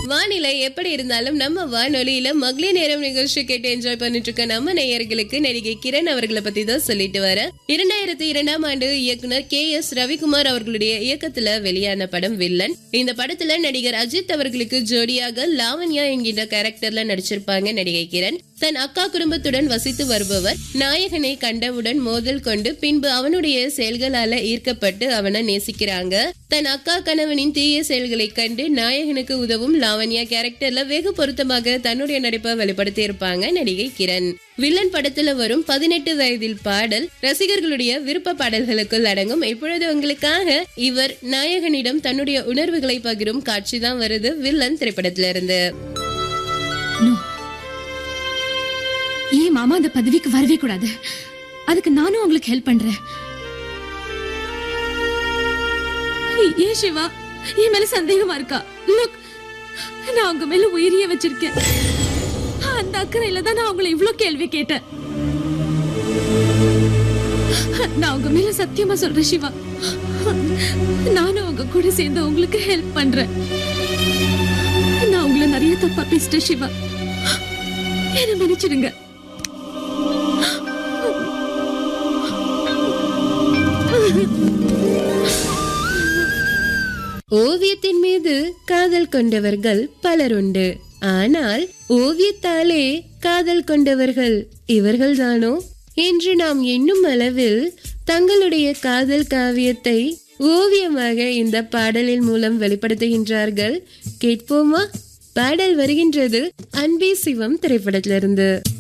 வானிலை எப்படி இருந்தாலும் நம்ம வானொலியில மகளிர் நேரம் நிகழ்ச்சி கேட்டு என்ஜாய் பண்ணிட்டு இருக்க நம்ம நேயர்களுக்கு நடிகை கிரண் அவர்களை பத்தி தான் சொல்லிட்டு வர இரண்டாயிரத்தி இரண்டாம் ஆண்டு இயக்குனர் கே எஸ் ரவிக்குமார் அவர்களுடைய இயக்கத்துல வெளியான படம் வில்லன் இந்த படத்துல நடிகர் அஜித் அவர்களுக்கு ஜோடியாக லாவண்யா என்கின்ற கேரக்டர்ல நடிச்சிருப்பாங்க நடிகை கிரண் தன் அக்கா குடும்பத்துடன் வசித்து வருபவர் நாயகனை கண்டவுடன் மோதல் கொண்டு பின்பு அவனுடைய செயல்களால ஈர்க்கப்பட்டு அவனை நேசிக்கிறாங்க தன் அக்கா கணவனின் தீய செயல்களை கண்டு நாயகனுக்கு உதவும் லாவண்யா கேரக்டர்ல வெகு பொருத்தமாக தன்னுடைய நடிப்பை வெளிப்படுத்தி இருப்பாங்க நடிகை கிரண் வில்லன் படத்துல வரும் பதினெட்டு வயதில் பாடல் ரசிகர்களுடைய விருப்ப பாடல்களுக்குள் அடங்கும் இப்பொழுது உங்களுக்காக இவர் நாயகனிடம் தன்னுடைய உணர்வுகளை பகிரும் காட்சி தான் வருது வில்லன் திரைப்படத்துல இருந்து நோ ஏன் மாமா அந்த பதவிக்கு வரவே கூடாது அதுக்கு நானும் உங்களுக்கு ஹெல்ப் பண்றேன் ஏன் சிவா என் மேல சந்தேகமா இருக்கா லுக் நான் உங்க மேல உயிரிய வச்சிருக்கேன் அந்த அக்கறையில தான் நான் உங்களை இவ்ளோ கேள்வி கேட்டேன் நான் உங்க மேல சத்தியமா சொல்றேன் சிவா நானும் உங்க கூட சேர்ந்து உங்களுக்கு ஹெல்ப் பண்றேன் நான் உங்களை நிறைய தப்பா பேசிட்டேன் சிவா என்ன மன்னிச்சிடுங்க ஓவியத்தின் மீது காதல் கொண்டவர்கள் பலருண்டு ஆனால் ஓவியத்தாலே காதல் கொண்டவர்கள் இவர்கள்தானோ என்று நாம் எண்ணும் அளவில் தங்களுடைய காதல் காவியத்தை ஓவியமாக இந்த பாடலின் மூலம் வெளிப்படுத்துகின்றார்கள் கேட்போமா பாடல் வருகின்றது அன்பே சிவம் திரைப்படத்திலிருந்து